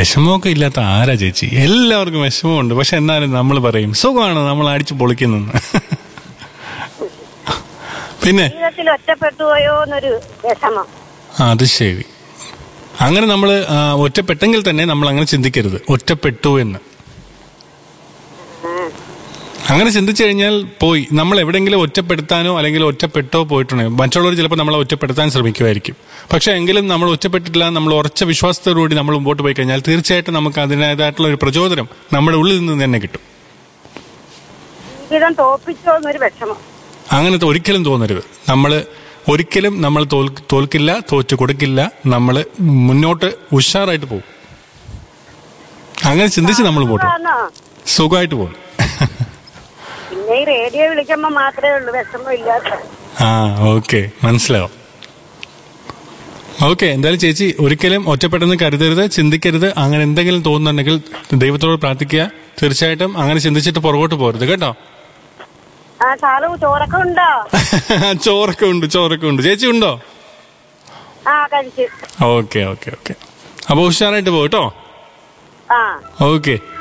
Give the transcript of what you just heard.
വിഷമമൊക്കെ ഇല്ലാത്ത ആരാ ചേച്ചി എല്ലാവർക്കും വിഷമമുണ്ട് പക്ഷെ എന്നാലും നമ്മൾ പറയും സുഖമാണ് നമ്മൾ അടിച്ചു പൊളിക്കുന്നു പിന്നെ ജീവിതത്തിൽ ഒറ്റപ്പെട്ടു പോയോ എന്നൊരു വിഷമം ആ, അത് ശരി അങ്ങനെ നമ്മൾ ഒറ്റപ്പെട്ടെങ്കിൽ തന്നെ നമ്മൾ അങ്ങനെ ചിന്തിക്കരുത് ഒറ്റപ്പെട്ടു എന്ന് അങ്ങനെ ചിന്തിച്ചു കഴിഞ്ഞാൽ പോയി നമ്മൾ എവിടെയെങ്കിലും ഒറ്റപ്പെടുത്താനോ അല്ലെങ്കിൽ ഒറ്റപ്പെട്ടോ പോയിട്ടുണ്ടെങ്കിൽ മറ്റുള്ളവർ ചിലപ്പോൾ നമ്മളെ ഒറ്റപ്പെടുത്താൻ ശ്രമിക്കുമായിരിക്കും പക്ഷെ എങ്കിലും നമ്മൾ ഒറ്റപ്പെട്ടിട്ടില്ല നമ്മൾ ഉറച്ച വിശ്വാസത്തോടുകൂടി നമ്മൾ മുമ്പോട്ട് പോയി കഴിഞ്ഞാൽ തീർച്ചയായിട്ടും നമുക്ക് അതിൻ്റെതായിട്ടുള്ള ഒരു പ്രചോദനം നമ്മുടെ ഉള്ളിൽ നിന്ന് തന്നെ കിട്ടും ജീവിതം തോപ്പിച്ചോ എന്നൊരു വിഷമം അങ്ങനത്തെ ഒരിക്കലും തോന്നരുത് നമ്മൾ ഒരിക്കലും നമ്മൾ തോൽ തോൽക്കില്ല തോറ്റു കൊടുക്കില്ല നമ്മൾ മുന്നോട്ട് ഉഷാറായിട്ട് പോകും അങ്ങനെ ചിന്തിച്ച് നമ്മൾ പോട്ടെ ആണോ? സുഖമായിട്ട് പോകും പിന്നെ ഈ റേഡിയോ വിളിക്കുമ്പോ മാത്രമേ ഉള്ളൂ വിഷമം ഇല്ലാത്ത ആ ഓക്കെ മനസ്സിലാവും ഓക്കെ എന്തായാലും ചേച്ചി ഒരിക്കലും ഒറ്റപ്പെട്ടെന്ന് കരുതരുത് ചിന്തിക്കരുത് അങ്ങനെ എന്തെങ്കിലും തോന്നുന്നുണ്ടെങ്കിൽ ദൈവത്തോട് പ്രാർത്ഥിക്കുക തീർച്ചയായിട്ടും അങ്ങനെ ചിന്തിച്ചിട്ട് പുറകോട്ട് പോരുത് കേട്ടോ ആ സാറ് ചോറൊക്കെ ഉണ്ടോ ചോറൊക്കെ ഉണ്ട് ചോറൊക്കെ ഉണ്ട് ചേച്ചി ഉണ്ടോ ആ കഴിച്ച് ഓക്കെ ഓക്കെ ഓക്കെ അപ്പൊ ഉഷാറായിട്ട് പോകും കേട്ടോ ആ ഓക്കെ